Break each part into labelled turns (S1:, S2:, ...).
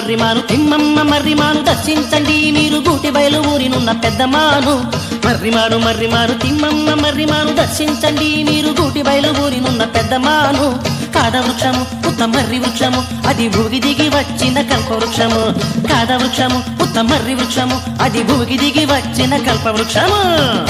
S1: మర్రిమాను తిమ్మమ్మ మర్రిమాను దర్శించండి మీరు గూటి బయలు ఊరినున్న పెద్దమాను మర్రిమాను మర్రిమాను తిమ్మమ్మ మర్రిమాను దర్శించండి మీరు గూటి బయలు ఊరినున్న పెద్దమాను కాద వృక్షము ఉత్త మర్రి వృక్షము అది భూగి దిగి వచ్చిన కల్ప వృక్షము కాద వృక్షము ఉత్త మర్రి వృక్షము అది భూగి దిగి వచ్చిన కల్ప వృక్షము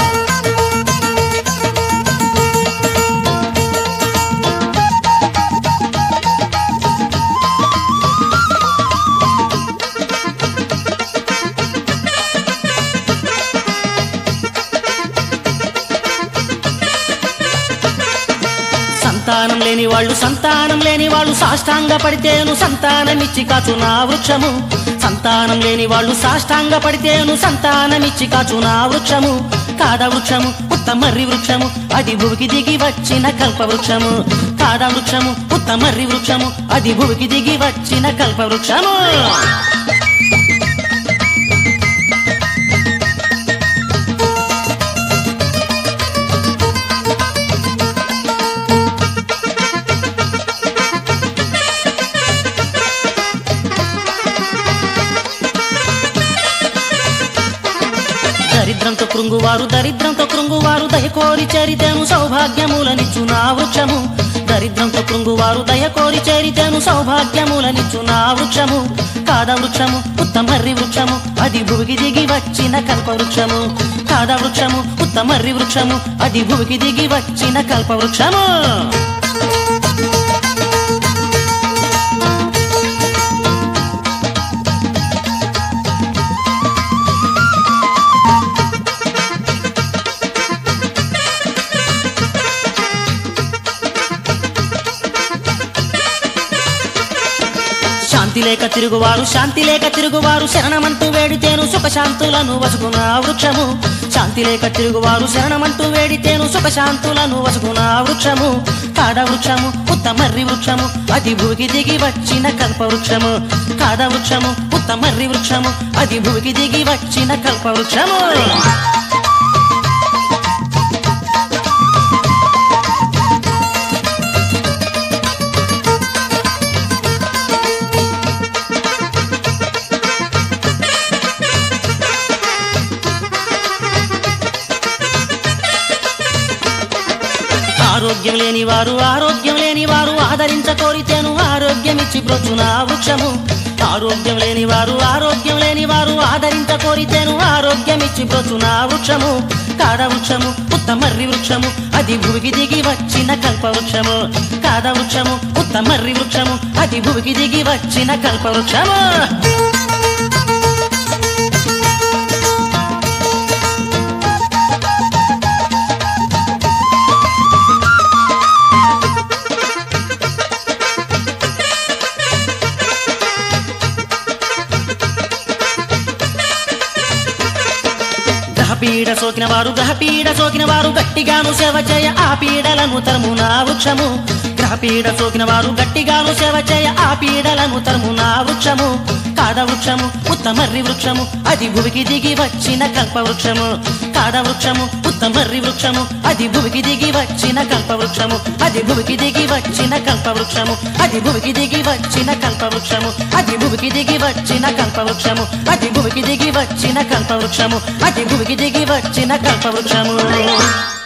S1: సంతానం లేని వాళ్ళు సంతానం లేని వాళ్ళు సాష్టాంగ పడితేను సంతానమిచ్చి కాచు నా వృక్షము సంతానం లేని వాళ్ళు సాష్టాంగ పడితేను సంతానమిచ్చి కాచు నా వృక్షము కాద వృక్షము ఉత్తమర్రి వృక్షము అది భూమికి దిగి వచ్చిన కల్ప వృక్షము కాద వృక్షము ఉత్తమర్రి వృక్షము అది భూమికి దిగి వచ్చిన కల్ప వృక్షము దరిద్రంతో కృంగువారు దరిద్రంతో కృంగువారు దయకోరి చరితేను సౌభాగ్యములనిచ్చు నా వృక్షము దరిద్రంతో కృంగువారు దయకోరి చరితేను సౌభాగ్యములనిచ్చు నా వృక్షము కాద వృక్షము ఉత్తమర్రి వృక్షము అది భూమికి దిగి వచ్చిన కల్ప వృక్షము కాద వృక్షము ఉత్తమర్రి వృక్షము అది భూమికి దిగి వచ్చిన కల్ప వృక్షము శాంతి లేక తిరుగువారు శాంతి లేక తిరుగువారు శరణమంటూ వేడితేను సుఖశాంతులను వసుకున్న వృక్షము శాంతి లేక తిరుగువారు శరణమంటూ వేడితేను సుఖశాంతులను వసుకున్న వృక్షము కాడ వృక్షము ఉత్తమర్రి వృక్షము అది భూమికి దిగి వచ్చిన కల్ప వృక్షము కాడ వృక్షము ఉత్తమర్రి వృక్షము అది భూమికి దిగి వచ్చిన కల్ప వృక్షము ఆరోగ్యం లేని వారు ఆరోగ్యం లేని వారు ఆదరించ కోరితేను ఆరోగ్యం ఇచ్చి బ్రొచ్చున వృక్షము ఆరోగ్యం లేని వారు ఆరోగ్యం లేని వారు ఆదరించ కోరితేను ఆరోగ్యం ఇచ్చి బ్రొచ్చున వృక్షము కాడ వృక్షము ఉత్తమర్రి వృక్షము అది భూమికి దిగి వచ్చిన కల్ప వృక్షము కాద వృక్షము ఉత్తమర్రి వృక్షము అది భూమికి దిగి వచ్చిన కల్ప వృక్షము గ్రహపీడ సోకిన వారు గ్రహపీడ సోకిన వారు గట్టిగాను సేవ చేయ ఆ పీడలను తరుమున వృక్షము గ్రహపీడ సోకిన వారు గట్టిగాను సేవ చేయ ఆ పీడలను తరుమున వృక్షము కాడ వృక్షము ఉత్తమర్రి వృక్షము అది భూమికి దిగి వచ్చిన కల్ప వృక్షము కాడ వృక్షము ఉత్తమర్రి వృక్షము అది భూమికి దిగి వచ్చిన కల్ప వృక్షము అది భూమికి దిగి వచ్చిన కల్ప వృక్షము అది భూమికి దిగి వచ్చిన కల్ప వృక్షము అది భూమికి దిగి వచ్చిన కల్ప వృక్షము అది భూమికి దిగి వచ్చిన కల్ప వృక్షము అది భూమికి దిగి వచ్చిన కల్ప వృక్షము